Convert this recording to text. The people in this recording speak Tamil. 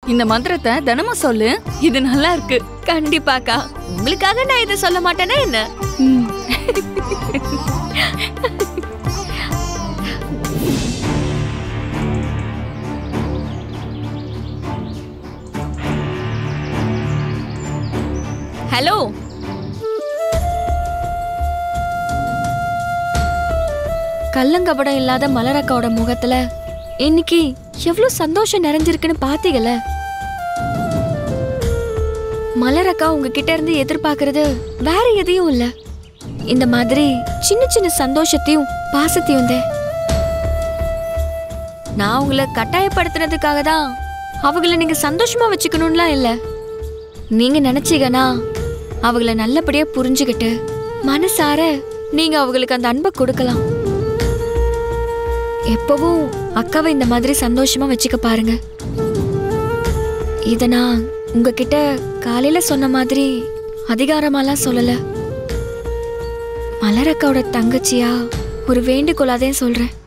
இந்த மந்திரத்தை தினமும் சொல்லு இது நல்லா இருக்கு கண்டிப்பாக்கா உங்களுக்காக நான் இதை சொல்ல மாட்டேனா என்ன ம். ஹலோ கள்ளங்கபடம் இல்லாத மலரக்காவோட முகத்துல இன்னைக்கு எவ்வளவு சந்தோஷம் நிறைஞ்சிருக்குன்னு பாத்தீங்கல்ல மலரக்கா உங்ககிட்ட இருந்து எதிர்பார்க்கறது வேற எதையும் இல்ல இந்த மாதிரி சின்ன சின்ன சந்தோஷத்தையும் பாசத்தையும் தான் நான் உங்களை கட்டாயப்படுத்துனதுக்காக தான் அவங்கள நீங்க சந்தோஷமா வச்சுக்கணும்லாம் இல்ல நீங்க நினைச்சீங்கன்னா அவங்கள நல்லபடியா புரிஞ்சுக்கிட்டு மனசார நீங்க அவங்களுக்கு அந்த அன்பை கொடுக்கலாம் எப்பவும் அக்காவை இந்த மாதிரி சந்தோஷமா வச்சுக்க பாருங்க இத நான் உங்ககிட்ட காலையில சொன்ன மாதிரி அதிகாரமாலாம் சொல்லல மலரக்காவோட தங்கச்சியா ஒரு வேண்டுகோளாதே சொல்றேன்